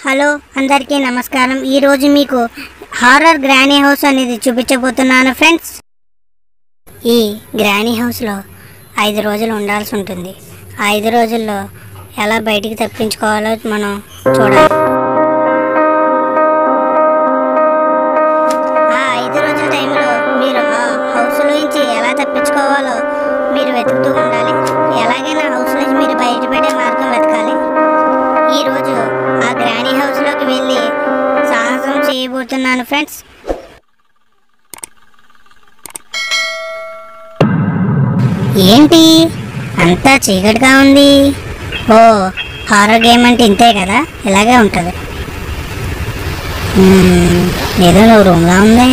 Hello అందరికీ నమస్కారం ఈరోజు మీకు హారర్ గ్రానీ హౌస్ అనేది చూపించబోతున్నాను ఫ్రెండ్స్ ఈ గ్రానీ హౌస్లో ఐదు రోజులు ఉండాల్సి ఉంటుంది ఆ ఐదు రోజుల్లో ఎలా బయటికి తప్పించుకోవాలో మనం చూడాలి ఆ ఐదు రోజుల టైంలో మీరు ఆ హౌస్ నుంచి ఎలా తప్పించుకోవాలో మీరు వెతుకుతూ ఉండాలి ఎలాగైనా హౌస్ నుంచి మీరు బయటపడే మార్గం వెతకాలి ఈరోజు ఆ గ్రానీ హౌస్లోకి వెళ్ళి సాహసం చేయబోతున్నాను ఫ్రెండ్స్ ఏంటి అంతా చీకటిగా ఉంది ఓ హారర్ గేమ్ అంటే ఇంతే కదా ఇలాగే ఉంటుంది మ్మ్, ఏదో నువ్వు రూమ్లా ఉంది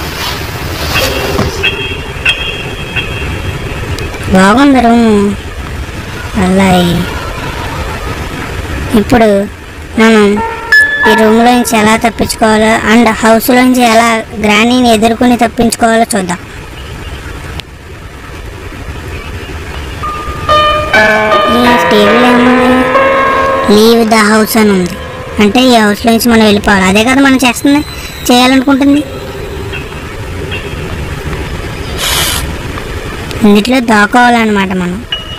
బాగుంది రూము అల్లాయి ఇప్పుడు మనం ఈ రూమ్లో నుంచి ఎలా తప్పించుకోవాలో అండ్ హౌస్లో నుంచి ఎలా గ్రానీని ఎదుర్కొని తప్పించుకోవాలో చూద్దాం ఈ టేబుల్ ఏముంది లీవ్ ద హౌస్ అని ఉంది అంటే ఈ హౌస్లో నుంచి మనం వెళ్ళిపోవాలి అదే కదా మనం చేస్తుంది చేయాలనుకుంటుంది ఇందులో దాక్కోవాలన్నమాట మనం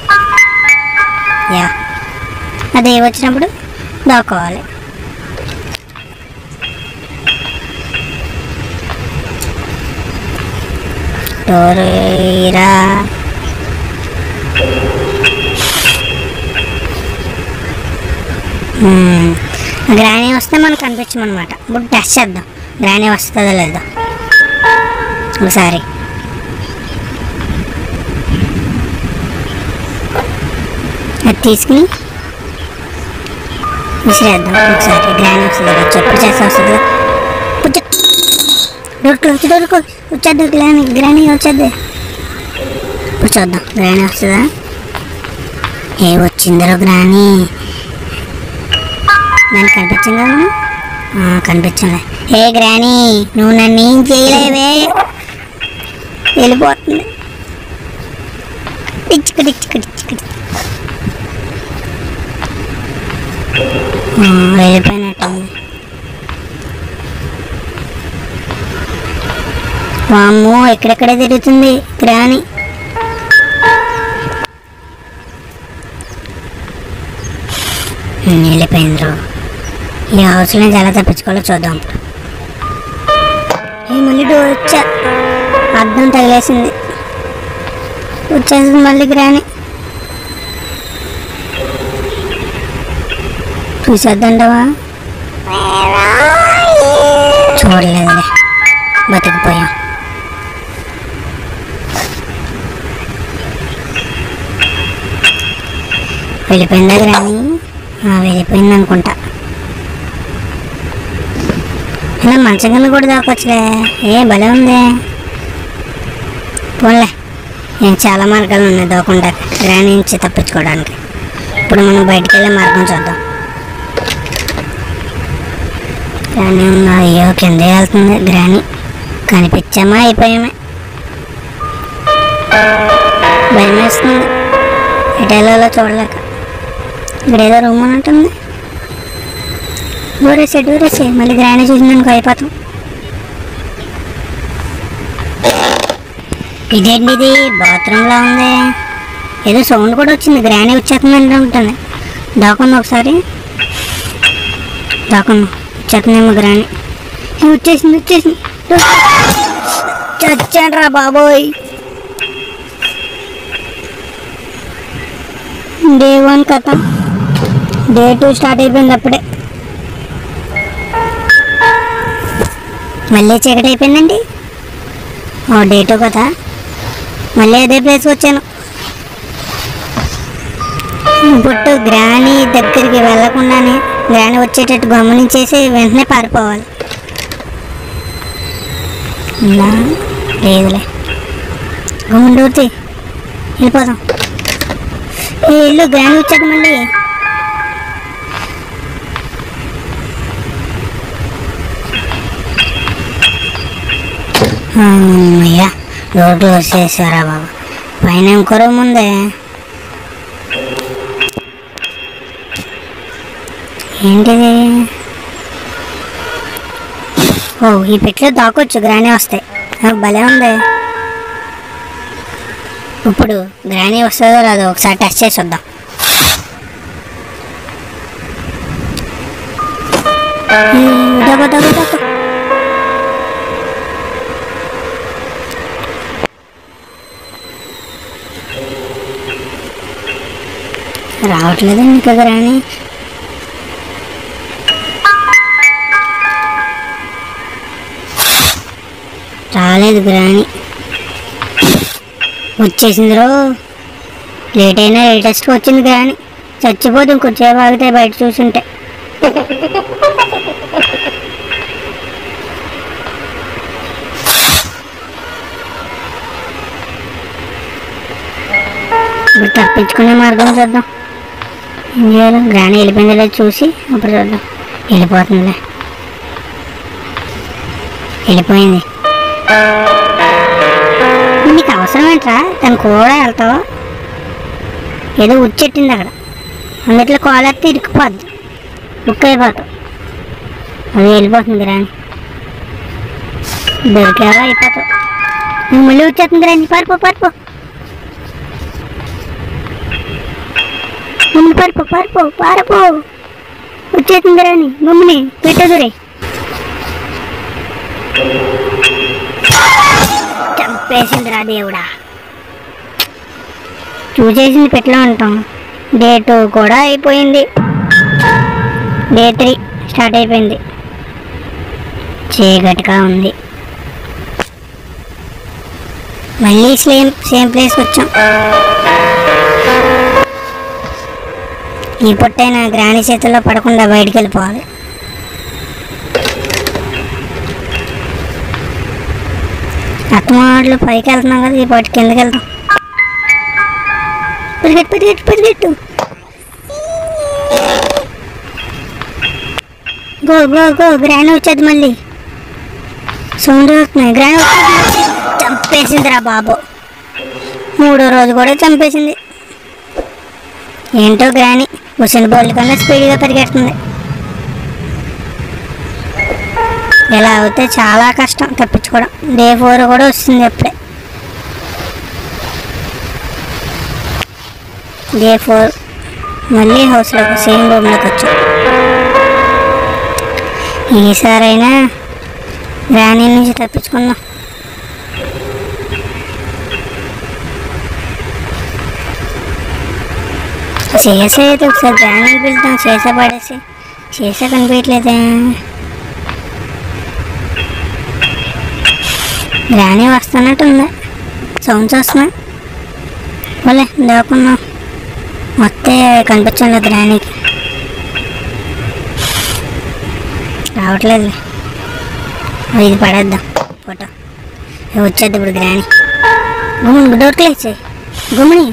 యా అదే వచ్చినప్పుడు దాక్కోవాలి డోరేరా మ్మ్. గ్రానీ వస్తే మనకు కనిపించమన్నమాట ఇప్పుడు టెస్ట్ చేద్దాం గ్రానీ వస్తుందో లేదో ఒకసారి అది తీసుకుని విసిరేద్దాం ఒకసారి గ్రానీ వస్తుంది కదా చెప్పుడు చేస్తే వస్తుంది డోర్ క్లోజ్ డోర్ క్లోజ్ వచ్చేద్దాం గ్రానీ గ్రానీ వచ్చేద్ది ఇప్పుడు చూద్దాం గ్రానీ వస్తుందా ఏ వచ్చిందిరో గ్రానీ దానికి కనిపించిందా కనిపించలే ఏ గ్రానీ నువ్వు నన్ను ఏం చేయలేవే వెళ్ళిపోతుంది టిచ్చుకు టిచ్చుకు టిచ్చుకు ఆ, వెళ్ళిపోయినట్టుంది వామ్మో ఎక్కడెక్కడే తిరుగుతుంది గ్రాని ఉమ్, వెళ్ళిపోయింది ఈ హౌస్ నుంచి ఎలా తప్పించుకోవాలో చూద్దాం ఇప్పుడు ఏ మళ్ళీ డోర్ వచ్చా అద్దం తగిలేసింది వచ్చేసింది మళ్ళీ గ్రాని చూసేద్దండవా చూడలేదులే బతికిపోయాం వెళ్ళిపోయిందా గ్రాని ఆ, వెళ్ళిపోయింది అనుకుంటా ఇలా మంచం కింద కూడా దాకొచ్చులే ఏ భలే ఉంది పోన్లే నేను చాలా మార్గాలు ఉన్నాయి దాకుండా గ్రాని నుంచి తప్పించుకోవడానికి ఇప్పుడు మనం బయటికి వెళ్ళే మార్గం చూద్దాం గ్రాని ఉందా అయ్యో కింద వెళ్తుంది గ్రాని కనిపించామా అయిపోయామే భయం వేస్తుంది ఎటు వెళ్ళాలో చూడలేక ఇక్కడ ఏదో రూమ్ ఉన్నట్టుంది డోరేసే డోరేసే మళ్ళీ గ్రాని చూసిందనుకో అయిపోతాం ఇదేంటి ఇది బాత్రూంలో ఉంది ఏదో సౌండ్ కూడా వచ్చింది గ్రాని వచ్చేస్తుంది ఉంటుంది దాకుంది ఒకసారి దాకుంది వచ్చేస్తుందేమో గ్రాని ఏ, వచ్చేసింది వచ్చేసింది చచ్చాను రా బాబోయ్ డే వన్ కథ డే టూ స్టార్ట్ అయిపోయింది అప్పుడే మళ్ళీ చీకటి అయిపోయిందండి ఓ డే టూ కదా మళ్ళీ అదే ప్లేస్కి వచ్చాను ఇప్పుడు గ్రాని దగ్గరికి వెళ్ళకుండానే గ్రాని వచ్చేటట్టు గమనించేసి వెంటనే పారిపోవాలి ఉందా? లేదులే గమ్ముండూర్తి వెళ్ళిపోదాం ఏ ఇల్లు గ్రాని వచ్చాక మళ్ళీ అయ్యా డోర్ క్లోజ్ చేసారా బాబు పైన ఇంకో రూమ్ ఉంది ఏంటిది ఓ ఈ పెట్లో దాకొచ్చు గ్రానీ వస్తాయి ఆ, భలే ఉంది ఇప్పుడు గ్రానీ వస్తుందో రాదో ఒకసారి టెస్ట్ చేసి వద్దాం ఈ, దగ దగ దగ రావట్లేదండి కదా రాణి రాలేదు గ్రాని వచ్చేసింది రో లేట్ అయినా లేటెస్ట్ వచ్చింది గ్రాని చచ్చిపోదు ఇంకొంచెం ఆగితే బయట చూసుంటే ఇప్పుడు తప్పించుకునే మార్గం చూద్దాం ఏం చేయాలి గ్రాని వెళ్ళిపోయింది లేదు చూసి అప్పుడు చూద్దాం వెళ్ళిపోతుందిలే వెళ్ళిపోయింది నీకు అవసరం ఏంట్రా తను కూడా వెళ్తావా ఏదో ఉచ్చెట్టింది అక్కడ అందుట్లో కాలేస్తే ఇరుక్కుపోద్ది బుక్ అయిపోతావు అది వెళ్ళిపోతుంది రాని దొరికేవా అయిపోతావు నువ్వు మళ్ళీ వచ్చేస్తుంది రాని పారిపో పారిపో మమ్మల్ని పారిపో పారిపో పారిపో వచ్చేస్తుంది రాని మమ్మల్ని పెట్టదురే చంపేసిందిరా దేవుడా చూసేసింది పెట్లో ఉంటాం డే టూ కూడా అయిపోయింది డే త్రీ స్టార్ట్ అయిపోయింది చీకటిగా ఉంది మళ్ళీ సేమ్ సేమ్ ప్లేస్కి వచ్చాం ఈ పుట్టైన గ్రాని చేతుల్లో పడకుండా బయటికి వెళ్ళిపోవాలి అత్తమాటలు పైకి వెళ్తున్నాం కదా ఈ పాటి కిందకి వెళ్తాం పరిగెట్టు పరిగెట్టు పరిగెట్టు గో గో గో గ్రాని వచ్చేది మళ్ళీ సౌండ్ వస్తున్నాయి గ్రాని వచ్చేది చంపేసిందిరా బాబు మూడో రోజు కూడా చంపేసింది ఏంటో గ్రాని ఉసిన బోర్ల కన్నా స్పీడ్గా పరిగెడుతుంది ఇలా అవుతే చాలా కష్టం తప్పించుకోవడం డే ఫోర్ కూడా వస్తుంది అప్పుడే డే ఫోర్ మళ్ళీ హౌస్లోకి సేమ్ రూమ్లోకి వచ్చాం ఈసారైనా రాణి నుంచి తప్పించుకుందాం చేసే అయితే ఒకసారి రాణిని పిలుద్దాం చేసే పడేసి చేసే కనిపించట్లేదే రాణి వస్తున్నట్టుంది సౌండ్స్ వస్తున్నాయి పోలే దాక్కున్నాం మొత్తే కనిపించలేదు రాణికి రావట్లేదు ఇది పడేద్దాం ఫోటో వచ్చేది ఇప్పుడు గ్రాని గుమ్మని డోర్ క్లోజ్ చేయి గుమ్మని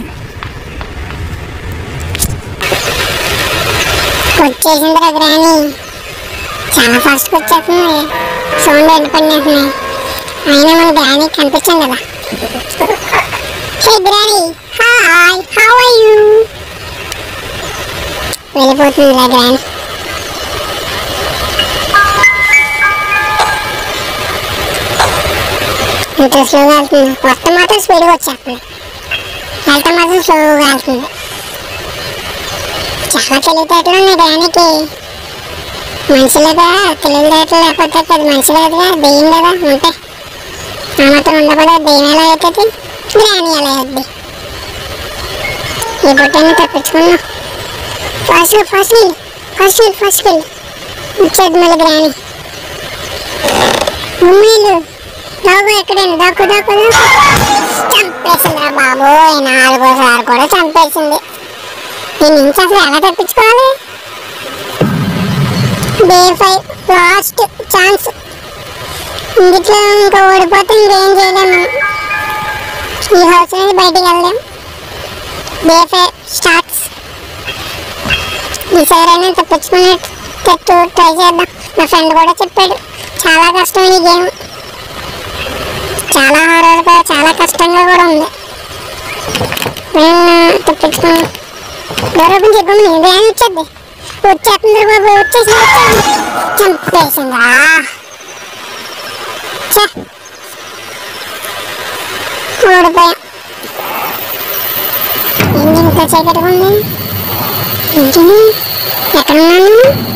వచ్చేసిందిరా గ్రాని చాలా ఫాస్ట్గా వచ్చేస్తుంది సౌండ్ ఎండిపడినట్టున్నాయి అయినా మన గ్రాని కనిపించాం కదా hey granny hi how are you వెళ్ళిపోతుందిరా గ్రాని ఇంత స్లోగా వెళ్తుంది వస్తా మాత్రం స్పీడ్గా వచ్చేస్తుంది వెళ్తా మాత్రం స్లోగా వెళ్తుంది చాలా తెలివితేటలు ఉన్నాయి గ్రానికి మనుషులుగా తెలివితేటలు లేకపోతే అది మనుషులు కదగా దెయ్యం కదా ఉంటే ఆ మాత్రం ఉండకూడదు దెయ్యం ఎలా అవుతుంది గ్రాని ఎలా అవుద్ది ఈ బుట్టని తప్పించుకున్నాం ఫాస్ట్ ఫాస్ట్ వెళ్ళు ఫాస్ట్ వెళ్ళు ఫాస్ట్ వెళ్ళు వచ్చేది మళ్ళీ గ్రాని మమ్మీలు దాగు ఎక్కడండి దాక్కు దాక్కు దాక్కు చంపేసిందిరా బాబోయ్ నాలుగోసారి కూడా చంపేసింది నేను నుంచి అసలు ఎలా తప్పించుకోవాలి డే ఫైవ్ లాస్ట్ ఛాన్స్ ఇందులో ఇంకా ఓడిపోతే ఇంకేం చేయలేము ఈ హౌస్ నుంచి బయటికి వెళ్దాం డే ఫైవ్ స్టార్ట్స్ ఈసారైనా తప్పించుకునేటట్టు ట్రై చేద్దాం నా ఫ్రెండ్ కూడా చెప్పాడు చాలా కష్టం ఈ గేమ్ చాలా హారర్గా చాలా కష్టంగా కూడా ఉంది నేను తప్పించుకున్నాను డోర్ ఓపెన్ చేయకుండా ఏం వచ్చేది వచ్చేస్తుంది బాబు వచ్చేసి చంపేసిందా ఛే ఓడిపోయా ఇంజిన్ ఇంత చీకటిగా ఉంది ఇంజిన్ ఎక్కడున్నాను